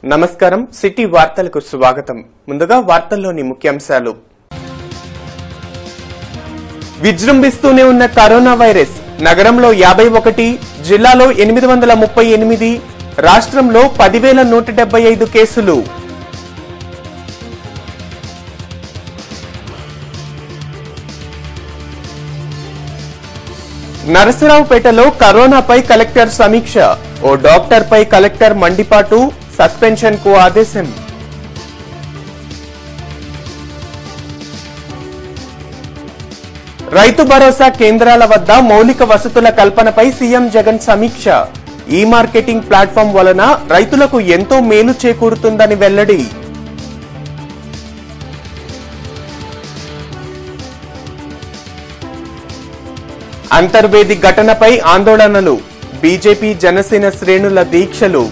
నమస్కారం సిటీ వార్తలకు స్వాగతం ముందుగా వార్తల్లోని ముఖ్యాంశాలు విజృంభిస్తూనే ఉన్న కరోనా వైరస్ నగరంలో యాభై ఒకటి జిల్లాలో ఎనిమిది వందల ముప్పై ఎనిమిది రాష్ట్రంలో పదివేల నూట డెబ్బై ఐదు కేసులు నరసరావుపేటలో కరోనాపై కలెక్టర్ సమీక్ష ఓ డాక్టర్ పై కలెక్టర్ మండిపాటు సస్పెన్షన్ కు ఆదేశం రైతు భరోసా కేంద్రాల వద్ద మౌలిక వసతుల కల్పనపై సీఎం జగన్ సమీక్ష ఈ మార్కెటింగ్ ప్లాట్ఫామ్ వలన రైతులకు ఎంతో మేలు చేకూరుతుందని వెల్లడి అంతర్వేది ఘటనపై ఆందోళనలు బీజేపీ జనసేన శ్రేణుల దీక్షలు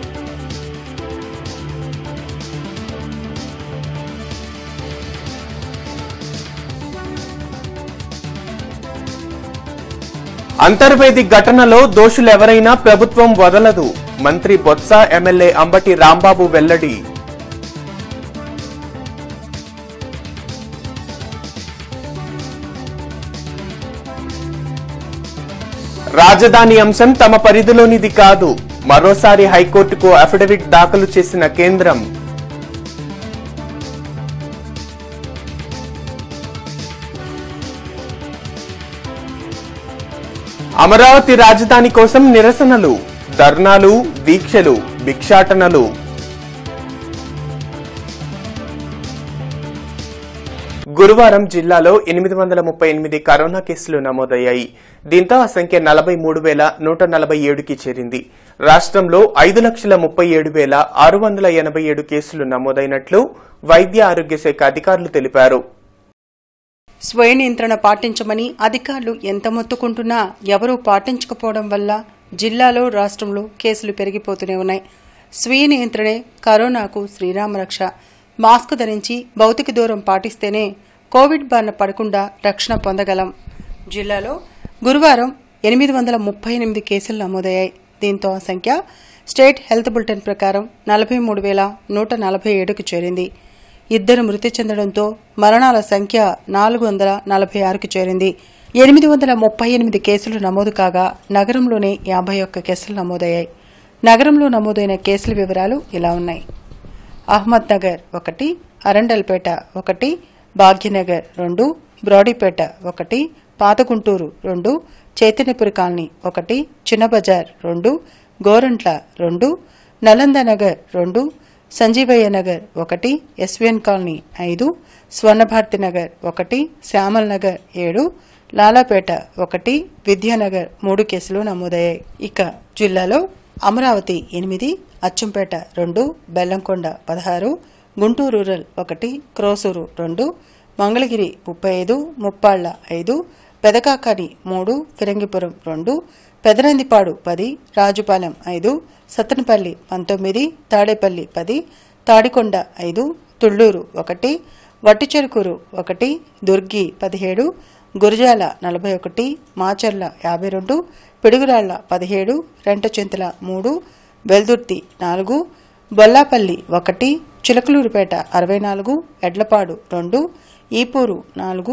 అంతర్వేది ఘటనలో దోషులెవరైనా ప్రభుత్వం వదలదు మంత్రి బొత్స ఎమ్మెల్యే అంబటి రాంబాబు వెల్లడి రాజధాని అంశం తమ పరిధిలోనిది కాదు మరోసారి హైకోర్టుకు అఫిడవిట్ దాఖలు చేసిన కేంద్రం అమరావతి రాజధాని కోసం నిరసనలు ధర్నాలు దీక్షలు భిక్షాటనలు గురువారం జిల్లాలో ఎనిమిది వందల ముప్పై ఎనిమిది కరోనా కేసులు నమోదయ్యాయి దీంతో ఆ సంఖ్య నలభై మూడు వేల నూట నలభై ఏడుకి చేరింది రాష్ట్రంలో ఐదు లక్షల ముప్పై ఏడు వేల ఆరు వందల ఎనభై ఏడు కేసులు నమోదైనట్లు వైద్య ఆరోగ్య శాఖ అధికారులు తెలిపారు స్వయ నియంత్రణ పాటించమని అధికారులు ఎంత మొత్తుకుంటున్నా ఎవరూ పాటించకపోవడం వల్ల జిల్లాలో రాష్ట్రంలో కేసులు పెరిగిపోతూనే ఉన్నాయి స్వీయ నియంత్రణే కరోనాకు శ్రీరామరక్ష మాస్క్ ధరించి భౌతిక దూరం పాటిస్తేనే కోవిడ్ బారిన పడకుండా రక్షణ పొందగలం జిల్లాలో గురువారం ఎనిమిది వందల ముప్పై ఎనిమిది కేసులు నమోదయ్యాయి దీంతో ఆ సంఖ్య స్టేట్ హెల్త్ బులెటిన్ ప్రకారం నలభై మూడు వేల నూట నలభై ఏడుకు చేరింది ఇద్దరు మృతి చెందడంతో మరణాల సంఖ్య నాలుగు వందల నలభై ఆరుకు చేరింది ఎనిమిది వందల ముప్పై ఎనిమిది కేసులు నమోదు కాగా నగరంలోనే యాభై ఒక్క కేసులు నమోదయ్యాయి నగరంలో నమోదైన కేసుల వివరాలు ఇలా ఉన్నాయి అహ్మద్ నగర్ ఒకటి అరండల్పేట ఒకటి భాగ్యనగర్ రెండు బ్రాడీపేట ఒకటి పాతగుంటూరు రెండు చైతన్యపురి కాలనీ ఒకటి చిన్నబజార్ రెండు గోరంట్ల రెండు నలంద నగర్ రెండు సంజీవయ్య నగర్ ఒకటి ఎస్విఎన్ కాలనీ ఐదు స్వర్ణభారతి నగర్ ఒకటి శ్యామల్ నగర్ ఏడు లాలాపేట ఒకటి విద్యానగర్ మూడు కేసులు నమోదయ్యాయి ఇక జిల్లాలో అమరావతి ఎనిమిది అచ్చంపేట రెండు బెల్లంకొండ పదహారు గుంటూరు రూరల్ ఒకటి క్రోసూరు రెండు మంగళగిరి ముప్పై ఐదు ముప్పాళ్ల ఐదు పెదకాకాని మూడు ఫిరంగిపురం రెండు పెదనందిపాడు పది రాజుపాలెం ఐదు సత్తనపల్లి పంతొమ్మిది తాడేపల్లి పది తాడికొండ ఐదు తుళ్లూరు ఒకటి వట్టిచెరుకూరు ఒకటి దుర్గి పదిహేడు గురజాల నలభై ఒకటి మాచర్ల యాభై రెండు పిడుగురాళ్ల పదిహేడు రెంటచెంతల మూడు వెల్దుర్తి నాలుగు బొల్లాపల్లి ఒకటి చిలకలూరుపేట అరవై నాలుగు ఎడ్లపాడు రెండు ఈపూరు నాలుగు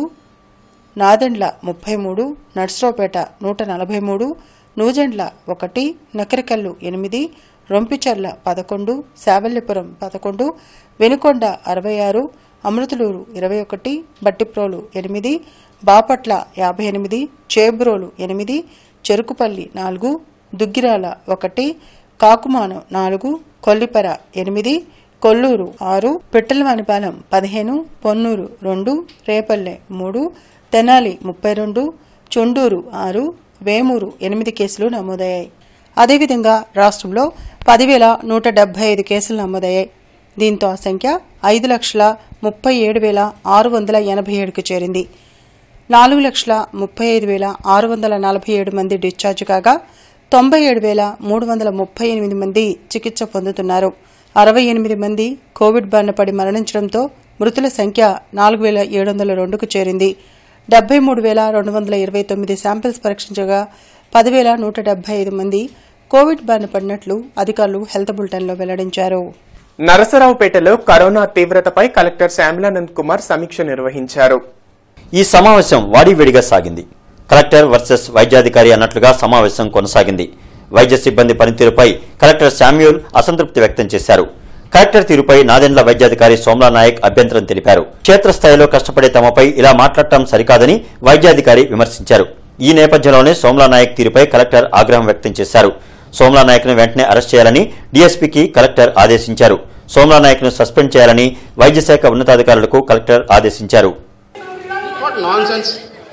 నాదెండ్ల ముప్పై మూడు నర్సరావుపేట నూట నలభై మూడు నూజెండ్ల ఒకటి నకరికల్లు ఎనిమిది రొంపిచర్ల పదకొండు శావల్యపురం పదకొండు వెనుకొండ అరవై ఆరు అమృతలూరు ఇరవై ఒకటి బట్టిప్రోలు ఎనిమిది బాపట్ల యాభై ఎనిమిది చేబ్రోలు ఎనిమిది చెరుకుపల్లి నాలుగు దుగ్గిరాల ఒకటి కాకుమాను నాలుగు కొల్లిపర ఎనిమిది కొల్లూరు ఆరు పిట్టలవానిపాలెం పదిహేను పొన్నూరు రెండు రేపల్లె మూడు తెనాలి ముప్పై రెండు చొండూరు ఆరు వేమూరు ఎనిమిది కేసులు నమోదయ్యాయి అదేవిధంగా రాష్ట్రంలో పదివేల నూట డెబ్బై ఐదు కేసులు నమోదయ్యాయి దీంతో ఆ సంఖ్య ఐదు లక్షల ముప్పై ఏడు వేల ఆరు వందల ఎనభై ఏడుకు చేరింది నాలుగు లక్షల ముప్పై ఐదు వేల ఆరు వందల నలభై ఏడు మంది డిశ్చార్జ్ కాగా తొంభై ఏడు వేల మూడు వందల ముప్పై ఎనిమిది మంది చికిత్స పొందుతున్నారు అరవై ఎనిమిది మంది కోవిడ్ బారిన పడి మరణించడంతో మృతుల సంఖ్య నాలుగు వేల ఏడు వందల రెండుకు చేరింది డెబ్బై మూడు వేల రెండు వందల ఇరవై తొమ్మిది శాంపిల్స్ పరీక్షించగా పదివేల నూట డెబ్బై ఐదు మంది కోవిడ్ బారిన పడినట్లు అధికారులు హెల్త్ బులెటిన్లో వెల్లడించారు నరసరావుపేటలో కరోనా తీవ్రతపై కలెక్టర్ శ్యామలానంద్ కుమార్ సమీక్ష నిర్వహించారు ఈ సమావేశం వాడివేడిగా సాగింది కలెక్టర్ వర్సెస్ వైద్యాధికారి అన్నట్లుగా సమావేశం కొనసాగింది వైద్య సిబ్బంది పనితీరుపై కలెక్టర్ శామ్యూల్ అసంతృప్తి వ్యక్తం చేశారు కలెక్టర్ తీరుపై నాదెండ్ల వైద్యాధికారి సోమ్లా నాయక్ అభ్యంతరం తెలిపారు క్షేత్రస్థాయిలో కష్టపడే తమపై ఇలా మాట్లాడటం సరికాదని వైద్యాధికారి విమర్శించారు ఈ నేపథ్యంలోనే సోమ్లా నాయక్ తీరుపై కలెక్టర్ ఆగ్రహం వ్యక్తం చేశారు సోమ్లా నాయక్ను వెంటనే అరెస్ట్ చేయాలని డీఎస్పీకి కలెక్టర్ ఆదేశించారు సోమ్లా నాయక్ను సస్పెండ్ చేయాలని వైద్యశాఖ ఉన్నతాధికారులకు కలెక్టర్ ఆదేశించారు వాట్ నాన్ సెన్స్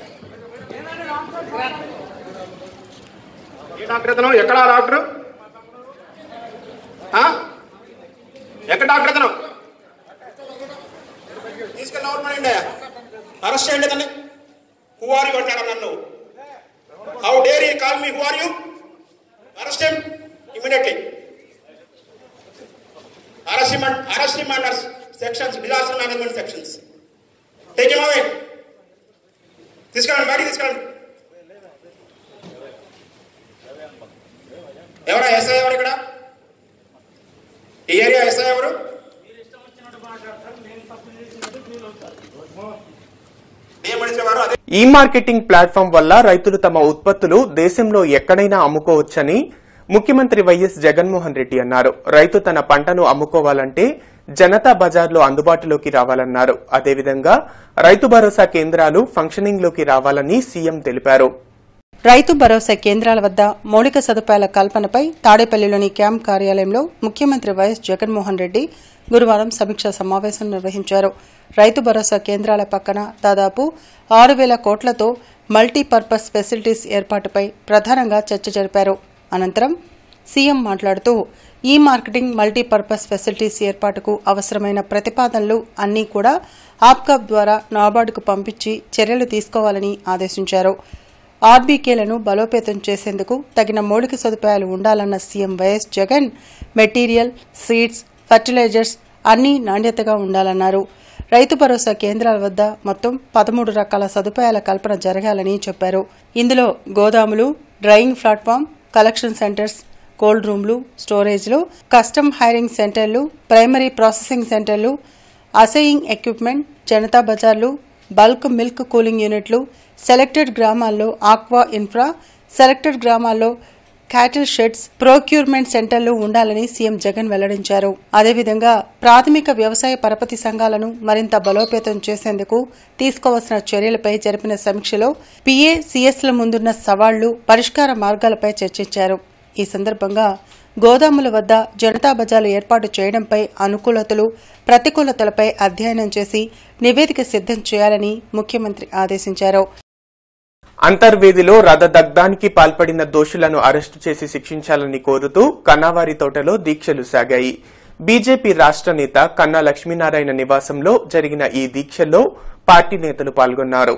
ఏ డాక్టర్ ఇతను ఎక్కడ ఆ డాక్టర్ ఆ? ఎక్కడ డాక్టర్ ఇతను తీసుకెళ్ళి ఎవరు మనండి అరెస్ట్ చేయండి ఇతన్ని హూ ఆర్ యూ అంటాడు నన్ను how dare you call me who are you arrest him immediately arrest him arrest him under sections disaster management sections take him away తీసుకెళ్ళండి బయటికి తీసుకెళ్ళండి ఎవరా ఎస్ఐ ఎవరు ఇక్కడ ఈ ఏరియా ఎస్ఐ ఎవరు డిఎంఎడిసి వారు అదే ఈ మార్కెటింగ్ ప్లాట్ఫామ్ వల్ల రైతులు తమ ఉత్పత్తులు దేశంలో ఎక్కడైనా అమ్ముకోవచ్చని ముఖ్యమంత్రి వైఎస్ జగన్మోహన్ రెడ్డి అన్నారు రైతు తన పంటను అమ్ముకోవాలంటే జనతా బజార్లో అందుబాటులోకి రావాలన్నారు అదేవిధంగా రైతు భరోసా కేంద్రాలు ఫంక్షనింగ్ లోకి రావాలని సీఎం తెలిపారు రైతు భరోసా కేంద్రాల వద్ద మౌలిక సదుపాయాల కల్పనపై తాడేపల్లిలోని క్యాంప్ కార్యాలయంలో ముఖ్యమంత్రి వైఎస్ జగన్మోహన్ రెడ్డి గురువారం సమీక్షా సమావేశం నిర్వహించారు రైతు భరోసా కేంద్రాల పక్కన దాదాపు ఆరు వేల కోట్లతో మల్టీపర్పస్ ఫెసిలిటీస్ ఏర్పాటుపై ప్రధానంగా చర్చ జరిపారు అనంతరం సీఎం మాట్లాడుతూ ఈ మార్కెటింగ్ మల్టీపర్పస్ ఫెసిలిటీస్ ఏర్పాటుకు అవసరమైన ప్రతిపాదనలు అన్నీ కూడా ఆప్కాబ్ ద్వారా నాబార్డుకు పంపించి చర్యలు తీసుకోవాలని ఆదేశించారు ఆర్బీకేలను బలోపేతం చేసేందుకు తగిన మౌలిక సదుపాయాలు ఉండాలన్న CM YS Jagan material seeds fertilisers అన్నీ నాణ్యతగా ఉండాలన్నారు రైతు భరోసా కేంద్రాల వద్ద మొత్తం పదమూడు రకాల సదుపాయాల కల్పన జరగాలని చెప్పారు ఇందులో గోదాములు drying platform collection centres cold రూమ్లు స్టోరేజ్లు కస్టమ్ హైరింగ్ సెంటర్లు ప్రైమరీ ప్రాసెసింగ్ సెంటర్లు అసేయింగ్ ఎక్విప్మెంట్ జనతా బజార్లు బల్క్ మిల్క్ కూలింగ్ యూనిట్లు సెలెక్టెడ్ గ్రామాల్లో ఆక్వా ఇన్ఫ్రా సెలెక్టెడ్ గ్రామాల్లో క్యాటిల్ షెడ్స్ ప్రొక్యూర్మెంట్ సెంటర్లు ఉండాలని సీఎం జగన్ వెల్లడించారు అదేవిధంగా ప్రాథమిక వ్యవసాయ పరపతి సంఘాలను మరింత బలోపేతం చేసేందుకు తీసుకోవాల్సిన చర్యలపై జరిపిన సమీక్షలో పీఏ సీఎస్ల ముందున్న సవాళ్లు పరిష్కార మార్గాలపై చర్చించారు ఈ సందర్భంగా గోదాముల వద్ద జనతా బజార్లు ఏర్పాటు చేయడంపై అనుకూలతలు ప్రతికూలతలపై అధ్యయనం చేసి నివేదిక సిద్దం చేయాలని ముఖ్యమంత్రి ఆదేశించారు అంతర్వేదిలో రథ దగ్ధానికి పాల్పడిన దోషులను అరెస్టు చేసి శిక్షించాలని కోరుతూ కన్నావారి తోటలో దీక్షలు సాగాయి బీజేపీ రాష్ట్ర నేత కన్నా లక్ష్మీనారాయణ నివాసంలో జరిగిన ఈ దీక్షల్లో పార్టీ నేతలు పాల్గొన్నారు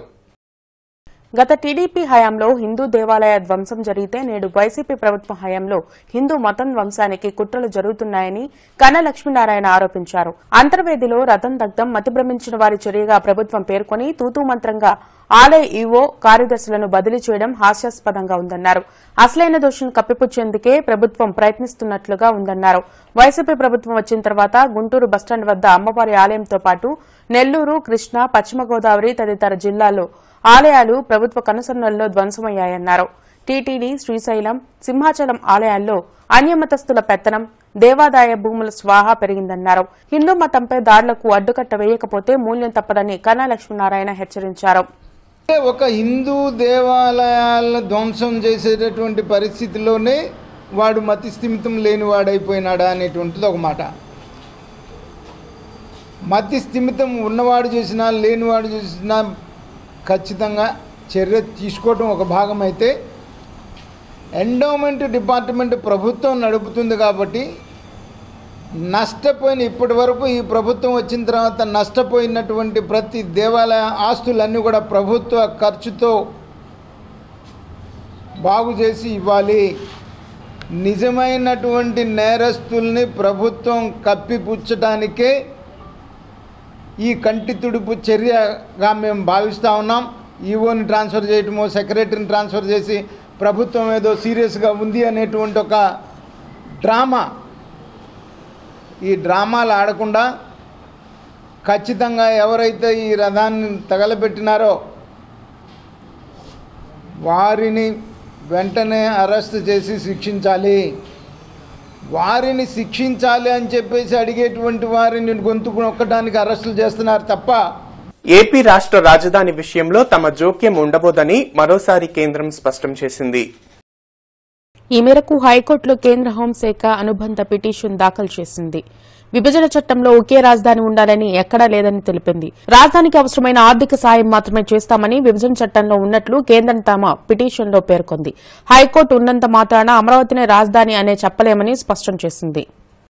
గత టీడీపీ హయాంలో హిందూ దేవాలయ ధ్వంసం జరిగితే నేడు వైసీపీ ప్రభుత్వ హయాంలో హిందూ మతం ధ్వంసానికి కుట్రలు జరుగుతున్నాయని కన్న లక్ష్మీనారాయణ ఆరోపించారు అంతర్వేదిలో రథం దగ్ధం మతిభ్రమించిన వారి చర్యగా ప్రభుత్వం పేర్కొని తూతూ మంత్రంగా ఆలయ ఈవో కార్యదర్శులను బదిలీ చేయడం హాస్యాస్పదంగా ఉందన్నారు అసలైన దోషులను కప్పిపుచ్చేందుకే ప్రభుత్వం ప్రయత్నిస్తున్నట్లుగా ఉందన్నారు వైసీపీ ప్రభుత్వం వచ్చిన తర్వాత గుంటూరు బస్టాండ్ వద్ద అమ్మవారి ఆలయంతో పాటు నెల్లూరు కృష్ణా పశ్చిమ గోదావరి తదితర జిల్లాల్లో ఆలయాలు ప్రభుత్వ కనుసన్నల్లో ధ్వంసమయ్యాయన్నారు టీటీడీ శ్రీశైలం సింహాచలం ఆలయాల్లో అన్యమతస్థుల పెత్తనం దేవాదాయ భూముల స్వాహా పెరిగిందన్నారు హిందూ మతంపై దాడులకు అడ్డుకట్ట వేయకపోతే మూల్యం తప్పదని కన్నా లక్ష్మీనారాయణ హెచ్చరించారు అంటే ఒక హిందూ దేవాలయాలను ధ్వంసం చేసేటటువంటి పరిస్థితిలోనే వాడు మతి స్థిమితం లేనివాడైపోయినాడా అనేటువంటిది ఒక మాట మతి స్థిమితం ఉన్నవాడు చేసినా లేనివాడు చేసినా ఖచ్చితంగా చర్య తీసుకోవటం ఒక భాగం అయితే ఎండోమెంట్ డిపార్ట్మెంట్ ప్రభుత్వం నడుపుతుంది కాబట్టి నష్టపోయిన ఇప్పటి వరకు ఈ ప్రభుత్వం వచ్చిన తర్వాత నష్టపోయినటువంటి ప్రతి దేవాలయ ఆస్తులన్నీ కూడా ప్రభుత్వ ఖర్చుతో బాగు చేసి ఇవ్వాలి నిజమైనటువంటి నేరస్తుల్ని ప్రభుత్వం కప్పిపుచ్చటానికే ఈ కంటి తుడుపు చర్యగా మేము భావిస్తూ ఉన్నాం ఈవోని ట్రాన్స్ఫర్ చేయటమో సెక్రటరీని ట్రాన్స్ఫర్ చేసి ప్రభుత్వం ఏదో సీరియస్గా ఉంది అనేటువంటి ఒక డ్రామా ఈ డ్రామాలు ఆడకుండా ఖచ్చితంగా ఎవరైతే ఈ రథాన్ని తగలబెట్టినారో వారిని వెంటనే అరెస్ట్ చేసి శిక్షించాలి వారిని శిక్షించాలి అని చెప్పేసి అడిగేటువంటి వారిని గొంతు నొక్కడానికి అరెస్టులు చేస్తున్నారు తప్ప ఏపీ రాష్ట్ర రాజధాని విషయంలో తమ జోక్యం ఉండబోదని మరోసారి కేంద్రం స్పష్టం చేసింది ఈ మేరకు హైకోర్టులో కేంద్ర హోంశాఖ అనుబంధ పిటిషన్ దాఖలు చేసింది విభజన చట్టంలో ఒకే రాజధాని ఉండాలని ఎక్కడా లేదని తెలిపింది రాజధానికి అవసరమైన ఆర్థిక సాయం మాత్రమే చేస్తామని విభజన చట్టంలో ఉన్నట్లు కేంద్రం తమ పిటిషన్లో పేర్కొంది హైకోర్టు ఉన్నంత మాత్రాన అమరావతినే రాజధాని అనే చెప్పలేమని స్పష్టం చేసింది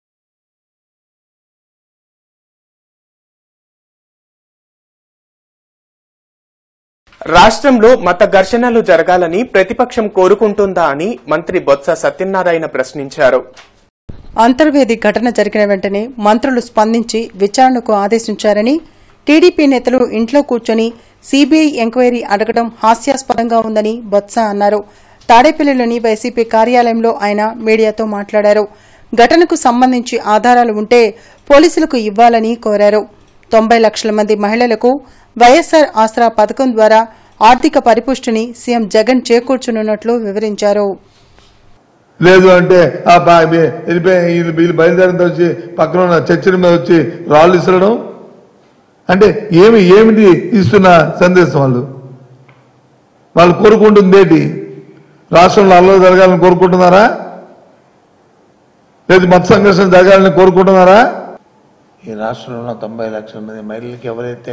రాష్ట్రంలో మత ఘర్షణలు జరగాలని ప్రతిపక్షం కోరుకుంటుందా అని మంత్రి బొత్స సత్యనారాయణ ప్రశ్నించారు అంతర్వేది ఘటన జరిగిన వెంటనే మంత్రులు స్పందించి విచారణకు ఆదేశించారని టీడీపీ నేతలు ఇంట్లో కూర్చొని సీబీఐ ఎంక్వైరీ అడగడం హాస్యాస్పదంగా ఉందని బొత్స అన్నారు తాడేపల్లిలోని వైసీపీ కార్యాలయంలో ఆయన మీడియాతో మాట్లాడారు ఘటనకు సంబంధించి ఆధారాలు ఉంటే పోలీసులకు ఇవ్వాలని కోరారు తొంభై లక్షల మంది మహిళలకు వైఎస్సార్ ఆసరా పథకం ద్వారా ఆర్థిక పరిపుష్టిని సీఎం జగన్ చేకూర్చనున్నట్లు వివరించారు లేదు అంటే ఆ బా- బి- వెళ్ళిపోయి వీళ్ళు వీళ్ళు బయలుదేరిన తర్వాత వచ్చి పక్కన ఉన్న చర్చిల మీద వచ్చి రాళ్ళు ఇసరడం అంటే ఏమి ఏమిటి ఇస్తున్న సందేశం వాళ్ళు వాళ్ళు కోరుకుంటుంది ఏంటి రాష్ట్రంలో అల్లరి జరగాలని కోరుకుంటున్నారా లేదు మత సంఘర్షణ జరగాలని కోరుకుంటున్నారా ఈ రాష్ట్రంలో ఉన్న తొంభై లక్షల మంది మహిళలకి ఎవరైతే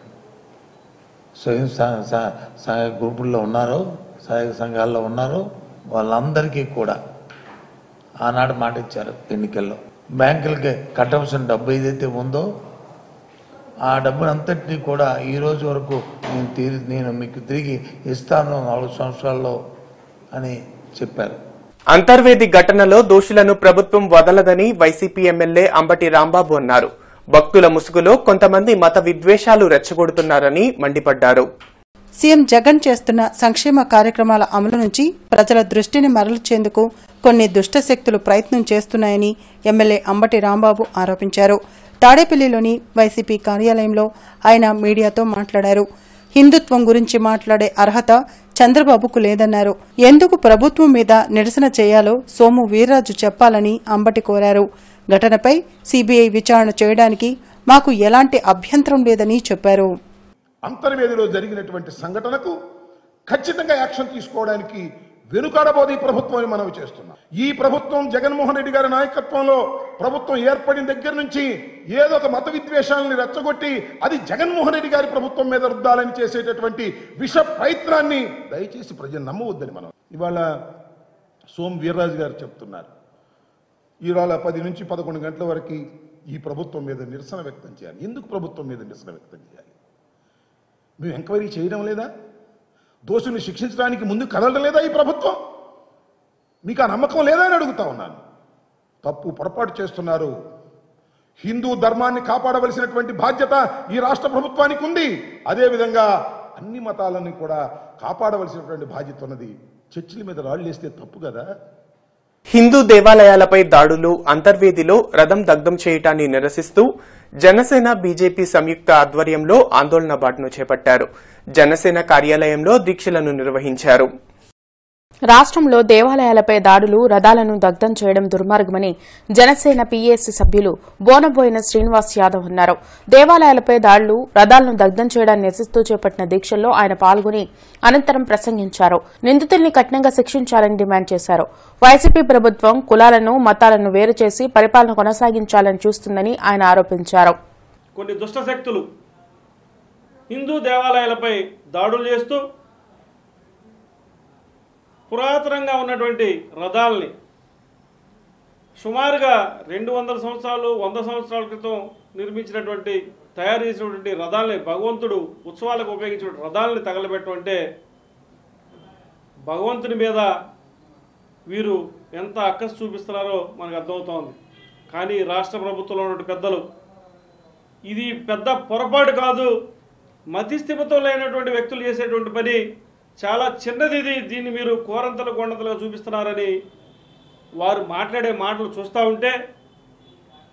స్వయం సహ- సహ- సహాయక గ్రూపుల్లో ఉన్నారో సహాయక సంఘాల్లో ఉన్నారో వాళ్ళందరికీ కూడా ఆనాడు మాట ఇచ్చారు ఎన్నికల్లో బ్యాంకులకి కట్టవలసిన డబ్బు ఏదైతే ఉందో ఆ డబ్బును అంతటినీ కూడా ఈ రోజు వరకు నేను తీరి నేను మీకు తిరిగి ఇస్తాను నాలుగు సంవత్సరాల్లో అని చెప్పారు అంతర్వేది ఘటనలో దోషులను ప్రభుత్వం వదలదని వైసీపీ ఎమ్మెల్యే అంబటి రాంబాబు అన్నారు భక్తుల ముసుగులో కొంతమంది మత విద్వేషాలు రెచ్చగొడుతున్నారని మండిపడ్డారు సీఎం జగన్ చేస్తున్న సంక్షేమ కార్యక్రమాల అమలు నుంచి ప్రజల దృష్టిని మరల్చేందుకు కొన్ని దుష్ట శక్తులు ప్రయత్నం చేస్తున్నాయని ఎమ్మెల్యే అంబటి రాంబాబు ఆరోపించారు తాడేపల్లిలోని వైసీపీ కార్యాలయంలో ఆయన మీడియాతో మాట్లాడారు హిందుత్వం గురించి మాట్లాడే అర్హత చంద్రబాబుకు లేదన్నారు ఎందుకు ప్రభుత్వం మీద నిరసన చేయాలో సోము వీర్రాజు చెప్పాలని అంబటి కోరారు ఘటనపై సీబీఐ విచారణ చేయడానికి మాకు ఎలాంటి అభ్యంతరం లేదని చెప్పారు అంతర్వేదిలో జరిగినటువంటి సంఘటనకు ఖచ్చితంగా యాక్షన్ తీసుకోవడానికి వెనుకాడబోదు ఈ ప్రభుత్వం అని మనవి చేస్తున్నాం ఈ ప్రభుత్వం జగన్మోహన్ రెడ్డి గారి నాయకత్వంలో ప్రభుత్వం ఏర్పడిన దగ్గర నుంచి ఏదో ఒక మత విద్వేషాలని రెచ్చగొట్టి అది జగన్మోహన్ రెడ్డి గారి ప్రభుత్వం మీద రుద్దాలని చేసేటటువంటి విష ప్రయత్నాన్ని దయచేసి ప్రజలు నమ్మవద్దని మనం ఇవాళ సోమ్ వీర్రాజు గారు చెప్తున్నారు ఇవాళ పది నుంచి పదకొండు గంటల వరకు ఈ ప్రభుత్వం మీద నిరసన వ్యక్తం చేయాలి ఎందుకు ప్రభుత్వం మీద నిరసన వ్యక్తం చేయాలి మేము ఎంక్వైరీ చేయడం లేదా దోషుల్ని శిక్షించడానికి ముందు కదలడం లేదా ఈ ప్రభుత్వం మీకు ఆ నమ్మకం లేదా అని అడుగుతా ఉన్నాను తప్పు పొరపాటు చేస్తున్నారు హిందూ ధర్మాన్ని కాపాడవలసినటువంటి బాధ్యత ఈ రాష్ట్ర ప్రభుత్వానికి ఉంది అదేవిధంగా అన్ని మతాలని కూడా కాపాడవలసినటువంటి బాధ్యత ఉన్నది చర్చిల మీద రాళ్ళు వేస్తే తప్పు కదా హిందూ దేవాలయాలపై దాడులు అంతర్వేదిలో రథం దగ్ధం చేయటాన్ని నిరసిస్తూ జనసేన బీజేపీ సంయుక్త ఆధ్వర్యంలో ఆందోళన బాటను చేపట్టారు జనసేన కార్యాలయంలో దీక్షలను నిర్వహించారు రాష్ట్రంలో దేవాలయాలపై దాడులు రథాలను దగ్ధం చేయడం దుర్మార్గమని జనసేన పీఏసీ సభ్యులు బోనబోయిన శ్రీనివాస్ యాదవ్ అన్నారు దేవాలయాలపై దాడులు రథాలను దగ్ధం చేయడాన్ని నిరసిస్తూ చేపట్టిన దీక్షల్లో ఆయన పాల్గొని అనంతరం ప్రసంగించారు నిందితుల్ని కఠినంగా శిక్షించాలని డిమాండ్ చేశారు వైసీపీ ప్రభుత్వం కులాలను మతాలను వేరు చేసి పరిపాలన కొనసాగించాలని చూస్తుందని ఆయన ఆరోపించారు కొన్ని దుష్ట శక్తులు హిందూ దేవాలయాలపై దాడులు చేస్తూ పురాతనంగా ఉన్నటువంటి రథాలని సుమారుగా రెండు వందల సంవత్సరాలు వంద సంవత్సరాల క్రితం నిర్మించినటువంటి తయారు చేసినటువంటి రథాలని భగవంతుడు ఉత్సవాలకు ఉపయోగించిన రథాలని తగలబెట్టమంటే భగవంతుని మీద వీరు ఎంత అక్కసు చూపిస్తున్నారో మనకు అర్థమవుతోంది కానీ రాష్ట్ర ప్రభుత్వంలో ఉన్నటువంటి పెద్దలు ఇది పెద్ద పొరపాటు కాదు మతిస్థిమితం లేనటువంటి వ్యక్తులు చేసేటువంటి పని చాలా చిన్నది ఇది దీన్ని మీరు కోరంతలు కొండంతలుగా చూపిస్తున్నారని వారు మాట్లాడే మాటలు చూస్తూ ఉంటే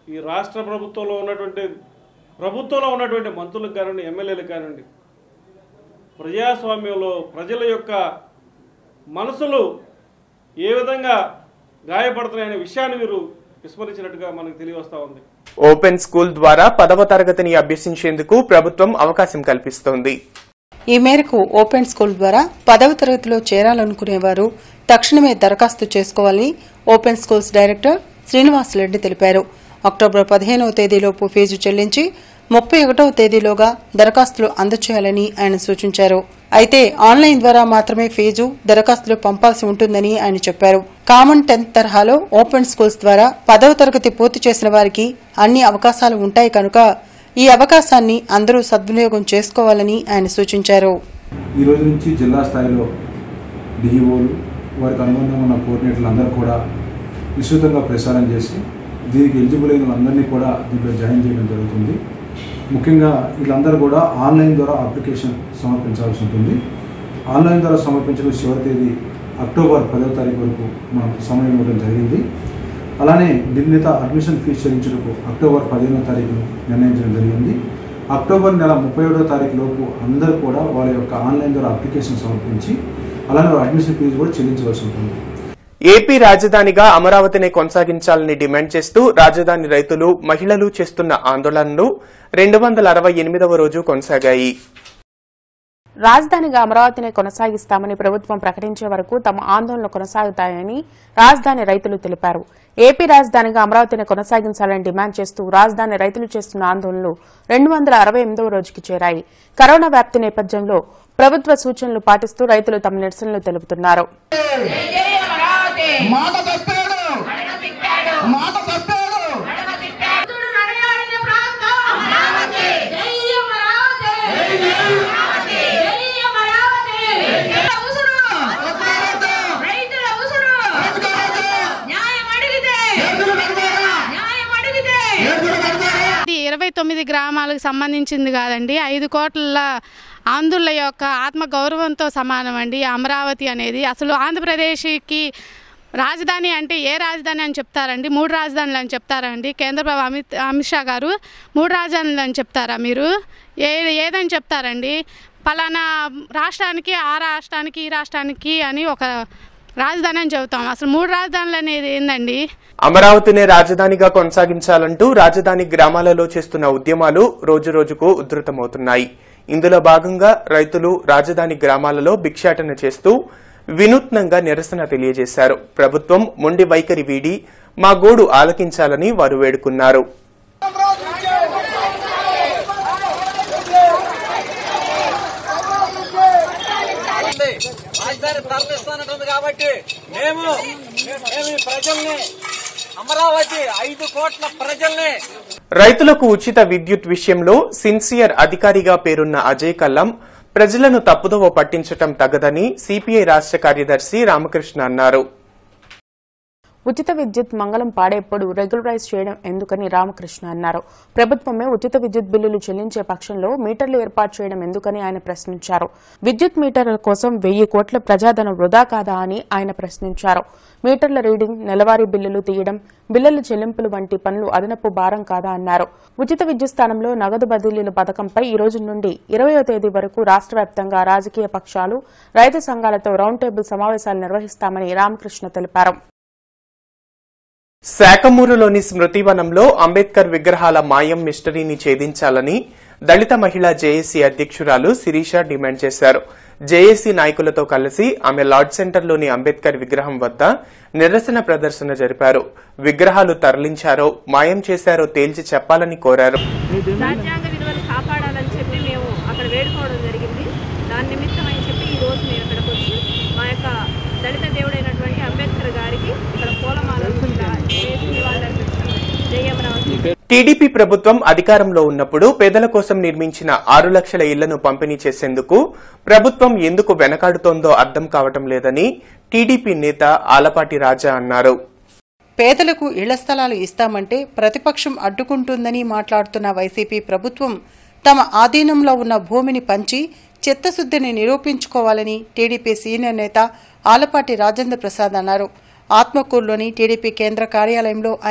ఈ రాష్ట్ర ప్రభుత్వంలో ఉన్నటువంటి ప్రభుత్వంలో ఉన్నటువంటి మంత్రులకు కానివ్వండి ఎమ్మెల్యేలకు కానివ్వండి ప్రజాస్వామ్యంలో ప్రజల యొక్క మనసులు ఏ విధంగా గాయపడుతున్నాయనే విషయాన్ని మీరు విస్మరించినట్టుగా మనకు తెలియవస్తా ఉంది ఓపెన్ స్కూల్ ద్వారా పదవ తరగతిని అభ్యసించేందుకు ప్రభుత్వం అవకాశం కల్పిస్తోంది ఈ మేరకు ఓపెన్ స్కూల్ ద్వారా పదవ తరగతిలో చేరాలనుకునేవారు తక్షణమే దరఖాస్తు చేసుకోవాలని open schools director Srinivas Reddy తెలిపారు అక్టోబర్ పదిహేనవ తేదీలోపు ఫీజు చెల్లించి ముప్పై ఒకటవ తేదీలోగా దరఖాస్తులు అందచేయాలని ఆయన సూచించారు అయితే ఆన్లైన్ ద్వారా మాత్రమే ఫీజు దరఖాస్తులు పంపాల్సి ఉంటుందని ఆయన చెప్పారు కామన్ టెన్త్ తరహాలో ఓపెన్ స్కూల్స్ ద్వారా పదవ తరగతి పూర్తి చేసిన వారికి అన్ని అవకాశాలు ఉంటాయి కనుక ఈ అవకాశాన్ని అందరూ సద్వినియోగం చేసుకోవాలని ఆయన సూచించారు ఈ రోజు నుంచి జిల్లా స్థాయిలో డిఈఓలు వారికి అనుబంధంగా ఉన్న కోఆర్డినేటర్లు అందరూ కూడా విస్తృతంగా ప్రసారం చేసి దీనికి ఎలిజిబుల్ అయిన వాళ్ళందరినీ కూడా దీంట్లో జాయిన్ చేయడం జరుగుతుంది ముఖ్యంగా వీళ్ళందరూ కూడా ఆన్లైన్ ద్వారా అప్లికేషన్ సమర్పించాల్సి ఉంటుంది ఆన్లైన్ ద్వారా సమర్పించిన చివరి తేదీ అక్టోబర్ పదవ తారీఖు వరకు మనకు సమయం ఇవ్వడం జరిగింది అలానే నిర్ణీత అడ్మిషన్ ఫీజు చెల్లించడానికి అక్టోబర్ పదిహేనవ తారీఖును నిర్ణయించడం జరిగింది అక్టోబర్ నెల ముప్పై ఏడవ తారీఖు లోపు అందరూ కూడా వాళ్ళ యొక్క ఆన్లైన్ ద్వారా అప్లికేషన్ సమర్పించి అలానే వాళ్ళ అడ్మిషన్ ఫీజు కూడా చెల్లించవలసి ఉంటుంది ఏపీ రాజధానిగా అమరావతిని కొనసాగించాలని డిమాండ్ చేస్తూ రాజధాని రైతులు మహిళలు చేస్తున్న ఆందోళనలు రెండు వందల అరవై ఎనిమిదవ రోజు కొనసాగాయి రాజధానిగా అమరావతిని కొనసాగిస్తామని ప్రభుత్వం ప్రకటించే వరకు తమ ఆందోళనలు కొనసాగుతాయని రాజధాని రైతులు తెలిపారు ఏపీ రాజధానిగా అమరావతిని కొనసాగించాలని డిమాండ్ చేస్తూ రాజధాని రైతులు చేస్తున్న ఆందోళనలు రెండు వందల అరవై ఎనిమిదవ రోజుకి చేరాయి కరోనా వ్యాప్తి నేపథ్యంలో ప్రభుత్వ సూచనలు పాటిస్తూ రైతులు తమ నిరసనలు తెలుపుతున్నారు మాట తప్పాడు మాట తప్పాడు ఇది ఇరవై తొమ్మిది గ్రామాలకు సంబంధించింది కాదండి ఐదు కోట్ల ఆంధ్రుల యొక్క ఆత్మ గౌరవంతో సమానం అండి అమరావతి అనేది అసలు ఆంధ్రప్రదేశ్కి రాజధాని అంటే ఏ రాజధాని అని చెప్తారండి మూడు రాజధానులు అని చెప్తారండి కేంద్ర ప్రభు అమిత్ అమిత్ షా గారు మూడు రాజధానులు అని చెప్తారా మీరు ఏ ఏదని చెప్తారండి పలానా రాష్ట్రానికి ఆ రాష్ట్రానికి ఈ రాష్ట్రానికి అని ఒక రాజధాని అని చెబుతాం అసలు మూడు రాజధానులు అనేది ఏందండి అమరావతినే రాజధానిగా కొనసాగించాలంటూ రాజధాని గ్రామాలలో చేస్తున్న ఉద్యమాలు రోజురోజుకు ఉధృతమవుతున్నాయి ఇందులో భాగంగా రైతులు రాజధాని గ్రామాలలో భిక్షాటన చేస్తూ వినూత్నంగా నిరసన తెలియజేశారు ప్రభుత్వం మొండి వైఖరి వీడి మా గోడు ఆలకించాలని వారు వేడుకున్నారు రాజధాని తరలిస్తానంటుంది కాబట్టి మేము మేము ఈ ప్రజల్ని అమరావతి ఐదు కోట్ల ప్రజల్ని రైతులకు ఉచిత విద్యుత్ విషయంలో సిన్సియర్ అధికారిగా పేరున్న అజయ్ కల్లం ప్రజలను తప్పుదోవ పట్టించటం తగదని సిపిఐ రాష్ట్ర కార్యదర్శి రామకృష్ణ అన్నారు ఉచిత విద్యుత్ మంగళం పాడేప్పుడు రెగ్యులరైజ్ చేయడం ఎందుకని రామకృష్ణ అన్నారు ప్రభుత్వమే ఉచిత విద్యుత్ బిల్లులు చెల్లించే పక్షంలో మీటర్లు ఏర్పాటు చేయడం ఎందుకని ఆయన ప్రశ్నించారు విద్యుత్ మీటర్ల కోసం వెయ్యి కోట్ల ప్రజాధనం వృధా కాదా అని ఆయన ప్రశ్నించారు మీటర్ల రీడింగ్ నెలవారీ బిల్లులు తీయడం బిల్లుల చెల్లింపులు వంటి పనులు అదనపు భారం కాదా అన్నారు ఉచిత విద్యుత్ స్థానంలో నగదు బదిలీల పథకంపై ఈ రోజు నుండి ఇరవయో తేదీ వరకు రాష్ట్ర వ్యాప్తంగా రాజకీయ పక్షాలు రైతు సంఘాలతో రౌండ్ టేబుల్ సమావేశాలు నిర్వహిస్తామని రామకృష్ణ తెలిపారు శాఖమూరులోని స్మృతివనంలో అంబేద్కర్ విగ్రహాల మాయం మిస్టరీని ఛేదించాలని దళిత మహిళా జేఏసీ అధ్యక్షురాలు శిరీష డిమాండ్ చేశారు జేఏసీ నాయకులతో కలిసి ఆమె లార్డ్ సెంటర్లోని అంబేద్కర్ విగ్రహం వద్ద నిరసన ప్రదర్శన జరిపారు విగ్రహాలు తరలించారో మాయం చేశారో తేల్చి చెప్పాలని కోరారు రాజ్యాంగ విలువలు కాపాడాలని చెప్పి మేము అక్కడ వేడుకోవడం జరిగింది దాని నిమిత్తం అని చెప్పి ఈ రోజు మేము ఇక్కడికి వచ్చి మా యొక్క దళిత దేవుడైనటువంటి అంబేద్కర్ గారికి ఇక్కడ పూలమాలలు ఇలా వేసి నివాళులర్పించాము జై అమరావతి టీడీపీ ప్రభుత్వం అధికారంలో ఉన్నప్పుడు పేదల కోసం నిర్మించిన ఆరు లక్షల ఇళ్లను పంపిణీ చేసేందుకు ప్రభుత్వం ఎందుకు వెనకాడుతోందో అర్థం కావటం లేదని టీడీపీ నేత ఆలపాటి రాజా అన్నారు పేదలకు ఇళ్ల స్థలాలు ఇస్తామంటే ప్రతిపక్షం అడ్డుకుంటుందని మాట్లాడుతున్న వైసీపీ ప్రభుత్వం తమ ఆధీనంలో ఉన్న భూమిని పంచి చిత్తశుద్ధిని నిరూపించుకోవాలని టీడీపీ సీనియర్ నేత ఆలపాటి రాజేంద్ర ప్రసాద్ అన్నారు ఆత్మకూరులోని టీడీపీ కేంద్ర కార్యాలయంలో ఆయన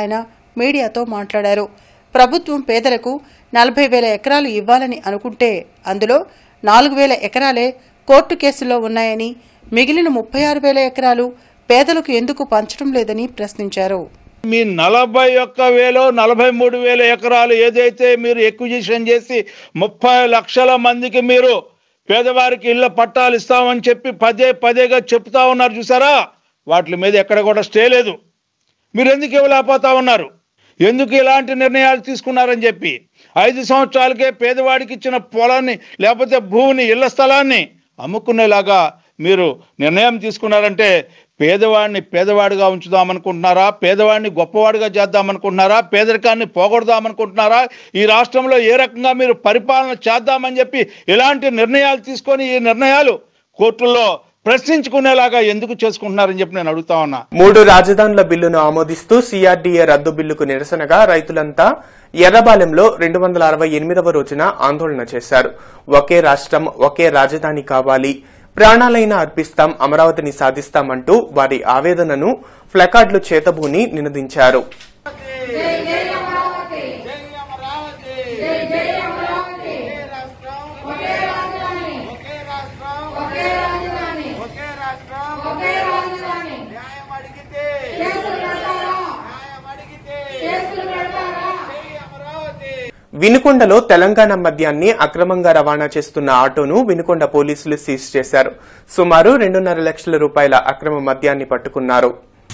మీడియాతో మాట్లాడారు ప్రభుత్వం పేదలకు నలభై వేల ఎకరాలు ఇవ్వాలని అనుకుంటే అందులో నాలుగు వేల ఎకరాలే కోర్టు కేసుల్లో ఉన్నాయని మిగిలిన ముప్పై ఆరు వేల ఎకరాలు పేదలకు ఎందుకు పంచడం లేదని ప్రశ్నించారు మీ నలభై ఒక్క వేలు నలభై మూడు వేల ఎకరాలు ఏదైతే మీరు ఎక్విజిషన్ చేసి ముప్పై లక్షల మందికి మీరు పేదవారికి ఇళ్ల పట్టాలు ఇస్తామని చెప్పి పదే పదేగా చెప్తా ఉన్నారు చూసారా వాటి మీద ఎక్కడ కూడా స్టే లేదు మీరు ఎందుకు ఇవ్వలేకపోతా ఉన్నారు ఎందుకు ఇలాంటి నిర్ణయాలు తీసుకున్నారని చెప్పి ఐదు సంవత్సరాలకే పేదవాడికి ఇచ్చిన పొలాన్ని లేకపోతే భూమిని ఇళ్ల స్థలాన్ని అమ్ముకునేలాగా మీరు నిర్ణయం తీసుకున్నారంటే పేదవాడిని పేదవాడిగా ఉంచుదామనుకుంటున్నారా పేదవాడిని గొప్పవాడిగా చేద్దామనుకుంటున్నారా పేదరికాన్ని పోగొడదామనుకుంటున్నారా ఈ రాష్ట్రంలో ఏ రకంగా మీరు పరిపాలన చేద్దామని చెప్పి ఇలాంటి నిర్ణయాలు తీసుకొని ఈ నిర్ణయాలు కోర్టుల్లో ప్రశ్నించుకునేలాగా ఎందుకు చేసుకుంటున్నారని చెప్పి నేను అడుగుతా ఉన్నా మూడు రాజధానుల బిల్లును ఆమోదిస్తూ సిఆర్డీఏ రద్దు బిల్లుకు నిరసనగా రైతులంతా ఎర్రబాలెంలో రెండు వందల అరవై ఎనిమిదవ రోజున ఆందోళన చేశారు ఒకే రాష్ట్రం ఒకే రాజధాని కావాలి ప్రాణాలైనా అర్పిస్తాం అమరావతిని సాధిస్తామంటూ వారి ఆవేదనను ఫ్లకార్డులు చేతబూని నినదించారు వినుకొండలో తెలంగాణ మద్యాన్ని అక్రమంగా రవాణా చేస్తున్న ఆటోను వినుకొండ పోలీసులు సీజ్ చేశారు సుమారు రెండున్నర లక్షల రూపాయల అక్రమ మద్యాన్ని పట్టుకున్నారు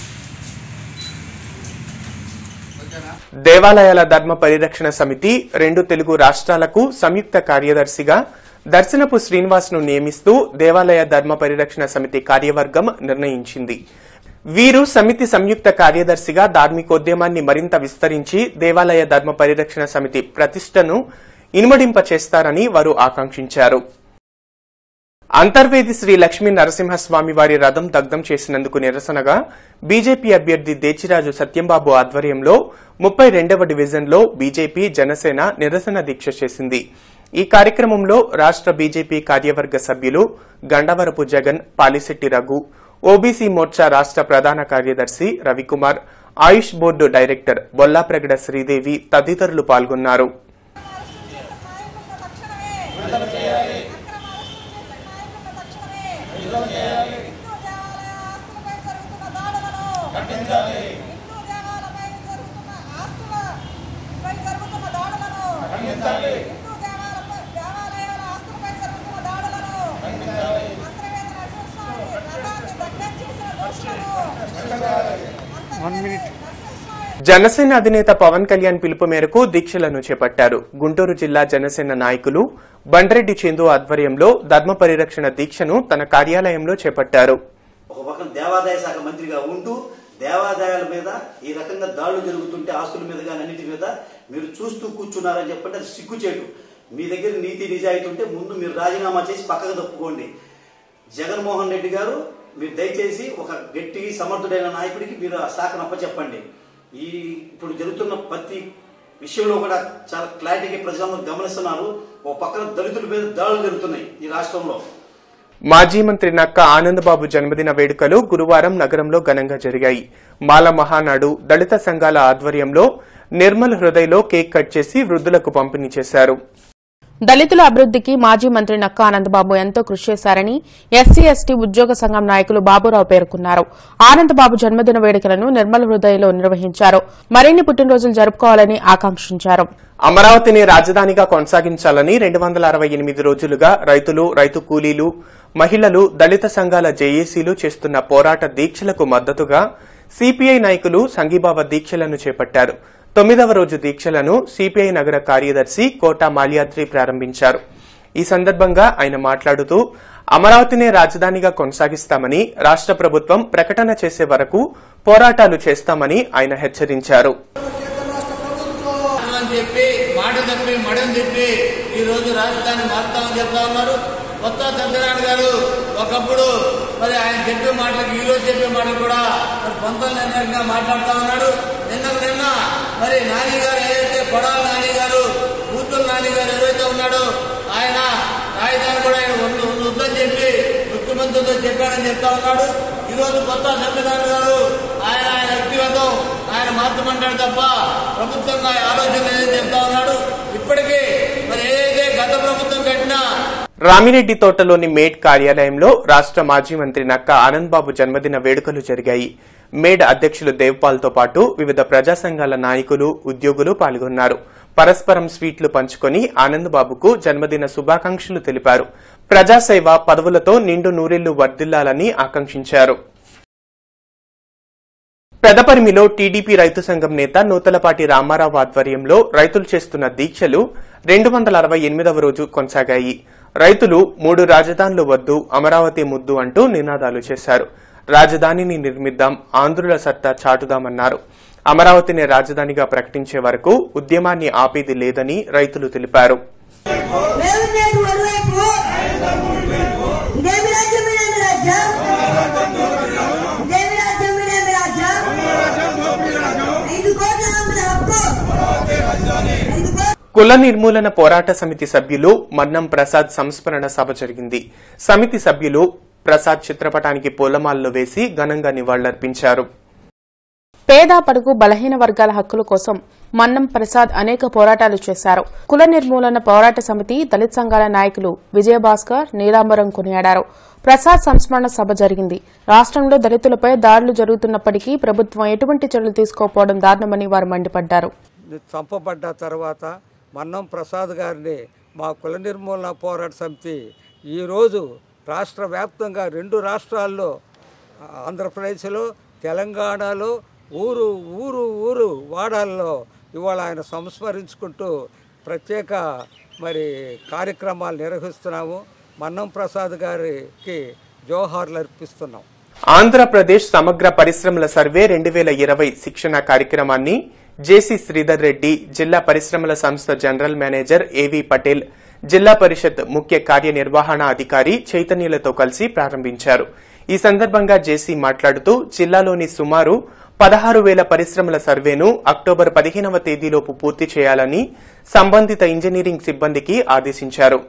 దేవాలయాల ధర్మ పరిరక్షణ సమితి రెండు తెలుగు రాష్ట్రాలకు సంయుక్త కార్యదర్శిగా దర్శనపు శ్రీనివాస్ ను నియమిస్తూ దేవాలయ ధర్మ పరిరక్షణ సమితి కార్యవర్గం నిర్ణయించింది వీరు సమితి సంయుక్త కార్యదర్శిగా ధార్మికోద్యమాన్ని మరింత విస్తరించి దేవాలయ ధర్మ పరిరక్షణ సమితి ప్రతిష్టను ఇనుమడింపచేస్తారని వారు ఆకాంక్షించారు అంతర్వేది శ్రీ లక్ష్మీ నరసింహస్వామి వారి రథం దగ్ధం చేసినందుకు నిరసనగా బీజేపీ అభ్యర్థి దేచిరాజు సత్యంబాబు ఆధ్వర్యంలో ముప్పై రెండవ డివిజన్లో బీజేపీ జనసేన నిరసన దీక్ష చేసింది ఈ కార్యక్రమంలో రాష్ట బీజేపీ కార్యవర్గ సభ్యులు గండవరపు జగన్ పాలిశెట్టి రఘు ఓబీసీ మోర్చా రాష్ట ప్రధాన కార్యదర్శి రవికుమార్ ఆయుష్ బోర్డు డైరెక్టర్ బొల్లాప్రగడ శ్రీదేవి తదితరులు పాల్గొన్నారు జనసేన అధినేత పవన్ కళ్యాణ్ పిలుపు మేరకు దీక్షలను చేపట్టారు గుంటూరు జిల్లా జనసేన నాయకులు బండ్రెడ్డి చందు ఆధ్వర్యంలో ధర్మ పరిరక్షణ దీక్షను తన కార్యాలయంలో చేపట్టారు ఒక పక్కన దేవాదాయ శాఖ మంత్రిగా ఉంటూ దేవాదాయాల మీద ఈ రకంగా దాడులు జరుగుతుంటే ఆస్తుల మీద కానీ అన్నిటి మీద మీరు చూస్తూ కూర్చున్నారని చెప్పంటే అది సిగ్గుచేటు మీ దగ్గర నీతి నిజాయితీ ఉంటే ముందు మీరు రాజీనామా చేసి పక్కకు తప్పుకోండి జగన్మోహన్ రెడ్డి గారు మీరు దయచేసి ఒక గట్టి సమర్థుడైన నాయకుడికి మీరు ఆ శాఖను అప్పచెప్పండి ఈ ఇప్పుడు జరుగుతున్న ప్రతి విషయంలో కూడా చాలా క్లారిటీగా ప్రజలందరూ గమనిస్తున్నారు ఒక పక్కన దళితుల మీద దాడులు జరుగుతున్నాయి ఈ రాష్ట్రంలో మాజీ మంత్రి నక్క ఆనందబాబు జన్మదిన వేడుకలు గురువారం నగరంలో ఘనంగా జరిగాయి మాల మహానాడు దళిత సంఘాల ఆధ్వర్యంలో నిర్మల్ హృదయలో కేక్ కట్ చేసి వృద్ధులకు పంపిణీ చేశారు దళితుల అభివృద్ధికి మాజీ మంత్రి నక్కా ఆనందబాబు ఎంతో కృషి చేశారని ఎస్సీ ఎస్టీ ఉద్యోగ సంఘం నాయకులు బాబురావు పేర్కొన్నారు ఆనందబాబు జన్మదిన వేడుకలను నిర్మల్ హృదయలో నిర్వహించారు మరిన్ని పుట్టినరోజులు జరుపుకోవాలని ఆకాంక్షించారు అమరావతిని రాజధానిగా కొనసాగించాలని రెండు వందల అరవై ఎనిమిది రోజులుగా రైతులు రైతు కూలీలు మహిళలు దళిత సంఘాల జేఏసీలు చేస్తున్న పోరాట దీక్షలకు మద్దతుగా సిపిఐ నాయకులు సంఘీభావ దీక్షలను చేపట్టారు తొమ్మిదవ రోజు దీక్షలను సిపిఐ నగర కార్యదర్శి కోటా మాల్యాద్రి ప్రారంభించారు ఈ సందర్భంగా ఆయన మాట్లాడుతూ అమరావతినే రాజధానిగా కొనసాగిస్తామని రాష్ట ప్రభుత్వం ప్రకటన చేసే వరకు పోరాటాలు చేస్తామని ఆయన హెచ్చరించారు అని చెప్పి మాట తప్పి మడం తిప్పి ఈ రోజు రాజధాని మారుతామని చెప్తా ఉన్నారు కొత్త సత్యనారాయణ గారు ఒకప్పుడు మరి ఆయన చెప్పే మాటలకు ఈ రోజు చెప్పే మాటలు కూడా మరి పొంతల నిర్ణయంగా మాట్లాడుతా ఉన్నాడు నిన్నకు నిన్న మరి నాని గారు ఏదైతే కొడాల నాని గారు కూతురు నాని గారు ఏదైతే ఉన్నాడో ఆయన రాజధాని కూడా ఆయన ఉండు ఉందని చెప్పి ముఖ్యమంత్రితో చెప్పాడని చెప్తా ఉన్నాడు ఈ రోజు కొత్త సత్యనారాయణ గారు ఆయన ఆయన వ్యక్తిగతం ఆయన మార్చమంటాడు తప్ప ప్రభుత్వంగా ఆలోచన లేదని చెప్తా ఉన్నాడు ఇప్పటికీ మరి ఏదైతే గత ప్రభుత్వం కట్టినా రామిరెడ్డి తోటలోని మేడ్ కార్యాలయంలో రాష్ట్ర మాజీ మంత్రి నక్క ఆనంద్ బాబు జన్మదిన వేడుకలు జరిగాయి మేడ్ అధ్యక్షులు దేవ్పాల్తో పాటు వివిధ ప్రజా సంఘాల నాయకులు ఉద్యోగులు పాల్గొన్నారు పరస్పరం స్వీట్లు పంచుకొని ఆనంద్ బాబుకు జన్మదిన శుభాకాంక్షలు తెలిపారు ప్రజాసేవ పదవులతో నిండు నూరేళ్లు వర్ధిల్లాలని ఆకాంక్షించారు పెదపరిమిలో టీడీపీ రైతు సంఘం నేత నూతలపాటి రామారావు ఆధ్వర్యంలో రైతులు చేస్తున్న దీక్షలు రెండు వందల అరవై ఎనిమిదవ రోజు కొనసాగాయి రైతులు మూడు రాజధానులు వద్దు అమరావతి ముద్దు అంటూ నినాదాలు చేశారు రాజధానిని నిర్మిద్దాం ఆంధ్రుల సత్తా చాటుదామన్నారు అమరావతిని రాజధానిగా ప్రకటించే వరకు ఉద్యమాన్ని ఆపేది లేదని రైతులు తెలిపారు రేవంత్ మరోవైపు ఇదేమి రాజ్యం ఇదేమి రాజ్యం ఇదేమి రాజ్యం ఇదేమి రాజ్యం ఐదు కోట్ల ఆంధ్ర హక్కు ఐదు కోట్ల కుల నిర్మూలన పోరాట సమితి సభ్యులు మన్నం ప్రసాద్ సంస్మరణ సభ జరిగింది సమితి సభ్యులు ప్రసాద్ చిత్రపటానికి పూలమాలలు వేసి ఘనంగా నివాళులర్పించారు పేద పడుగు బలహీన వర్గాల హక్కుల కోసం మన్నం ప్రసాద్ అనేక పోరాటాలు చేశారు కుల నిర్మూలన పోరాట సమితి దళిత సంఘాల నాయకులు విజయభాస్కర్ నీలాంబరం కొనియాడారు ప్రసాద్ సంస్మరణ సభ జరిగింది రాష్ట్రంలో దళితులపై దాడులు జరుగుతున్నప్పటికీ ప్రభుత్వం ఎటువంటి చర్యలు తీసుకోకపోవడం దారుణమని వారు మండిపడ్డారు చంపబడ్డ తర్వాత మన్నం ప్రసాద్ గారిని మా కుల నిర్మూలన పోరాట సమితి ఈరోజు రాష్ట్ర వ్యాప్తంగా రెండు రాష్ట్రాల్లో ఆంధ్రప్రదేశ్లో తెలంగాణలో ఊరు ఊరు ఊరు వాడాల్లో ఇవాళ ఆయన సంస్మరించుకుంటూ ప్రత్యేక మరి కార్యక్రమాలు నిర్వహిస్తున్నాము మన్నం ప్రసాద్ గారికి జోహార్లు అర్పిస్తున్నాం ఆంధ్రప్రదేశ్ సమగ్ర పరిశ్రమల సర్వే రెండు వేల ఇరవై శిక్షణ కార్యక్రమాన్ని జేసీ శ్రీధర్ రెడ్డి జిల్లా పరిశ్రమల సంస్థ జనరల్ మేనేజర్ ఏవి పటేల్ జిల్లా పరిషత్ ముఖ్య కార్యనిర్వహణ అధికారి చైతన్యులతో కలిసి ప్రారంభించారు ఈ సందర్భంగా జేసీ మాట్లాడుతూ జిల్లాలోని సుమారు పదహారు వేల పరిశ్రమల సర్వేను అక్టోబర్ పదిహేనవ తేదీలోపు పూర్తి చేయాలని సంబంధిత ఇంజనీరింగ్ సిబ్బందికి ఆదేశించారు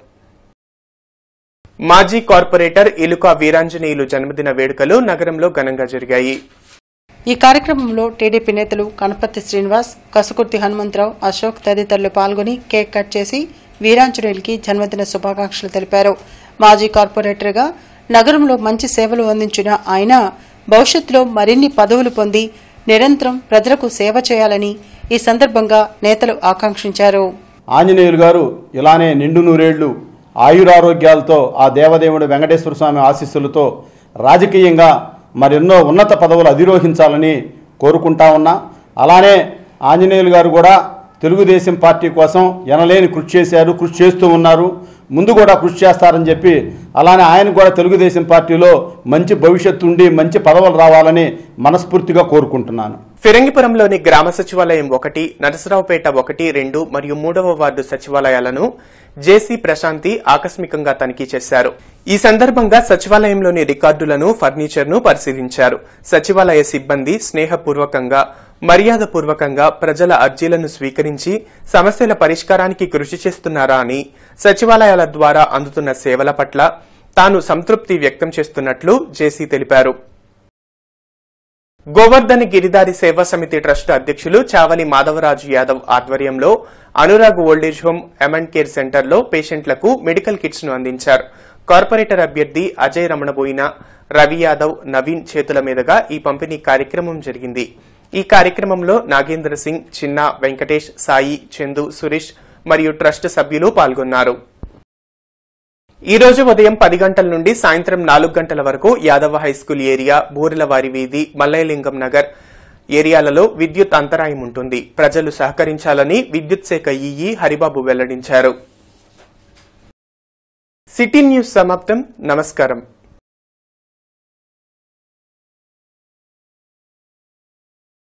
మాజీ కార్పొరేటర్ ఇలుకా వీరాంజనేయులు జన్మదిన వేడుకలు నగరంలో ఘనంగా జరిగాయి ఈ కార్యక్రమంలో టీడీపీ నేతలు కనపర్తి శ్రీనివాస్ కసుకుర్తి హనుమంతరావు అశోక్ తదితరులు పాల్గొని కేక్ కట్ చేసి వీరాంజనేయులకి జన్మదిన శుభాకాంక్షలు తెలిపారు మాజీ కార్పొరేటర్గా నగరంలో మంచి సేవలు అందించిన ఆయన భవిష్యత్తులో మరిన్ని పదవులు పొంది నిరంతరం ప్రజలకు సేవ చేయాలని ఈ సందర్భంగా నేతలు ఆకాంక్షించారు ఆంజనేయులు గారు ఇలానే నిండు నూరేళ్లు ఆయురారోగ్యాలతో ఆ దేవదేవుడు వెంకటేశ్వర స్వామి ఆశీస్సులతో రాజకీయంగా మరెన్నో ఉన్నత పదవులు అధిరోహించాలని కోరుకుంటా ఉన్నా అలానే ఆంజనేయులు గారు కూడా తెలుగుదేశం పార్టీ కోసం ఎనలేని కృషి చేశారు కృషి చేస్తూ ఉన్నారు ముందు కూడా కృషి చేస్తారని చెప్పి అలానే ఆయన కూడా తెలుగుదేశం పార్టీలో మంచి భవిష్యత్తు ఉండి మంచి పదవులు రావాలని మనస్ఫూర్తిగా కోరుకుంటున్నాను ఫిరంగిపురంలోని గ్రామ సచివాలయం ఒకటి నరసరావుపేట ఒకటి రెండు మరియు మూడవ వార్డు సచివాలయాలను జేసీ ప్రశాంతి ఆకస్మికంగా తనిఖీ చేశారు ఈ సందర్భంగా సచివాలయంలోని రికార్డులను ఫర్నిచర్ను పరిశీలించారు సచివాలయ సిబ్బంది స్నేహపూర్వకంగా మర్యాదపూర్వకంగా ప్రజల అర్జీలను స్వీకరించి సమస్యల పరిష్కారానికి కృషి చేస్తున్నారా అని సచివాలయాల ద్వారా అందుతున్న సేవల పట్ల తాను సంతృప్తి వ్యక్తం చేస్తున్నట్లు జేసీ తెలిపారు గోవర్ధన్ గిరిదారి సేవా సమితి ట్రస్ట్ అధ్యక్షులు చావలి మాధవరాజు యాదవ్ ఆధ్వర్యంలో అనురాగ్ ఓల్డేజ్ హోమ్ ఎమండ్ కేర్ సెంటర్లో పేషెంట్లకు మెడికల్ కిట్స్ ను అందించారు కార్పొరేటర్ అభ్యర్థి అజయ్ రమణబోయిన రవి యాదవ్ నవీన్ చేతుల మీదుగా ఈ పంపిణీ కార్యక్రమం జరిగింది ఈ కార్యక్రమంలో నాగేంద్ర సింగ్ చిన్న వెంకటేష్ సాయి చందు సురేష్ మరియు ట్రస్ట్ సభ్యులు పాల్గొన్నారు ఈ రోజు ఉదయం పది గంటల నుండి సాయంత్రం నాలుగు గంటల వరకు యాదవ హైస్కూల్ ఏరియా బూరెలవారి వీధి మల్లయలింగం నగర్ ఏరియాలలో విద్యుత్ అంతరాయం ఉంటుంది ప్రజలు సహకరించాలని విద్యుత్ శాఖ ఈఈ హరిబాబు వెల్లడించారు సిటీ న్యూస్ సమాప్తం నమస్కారం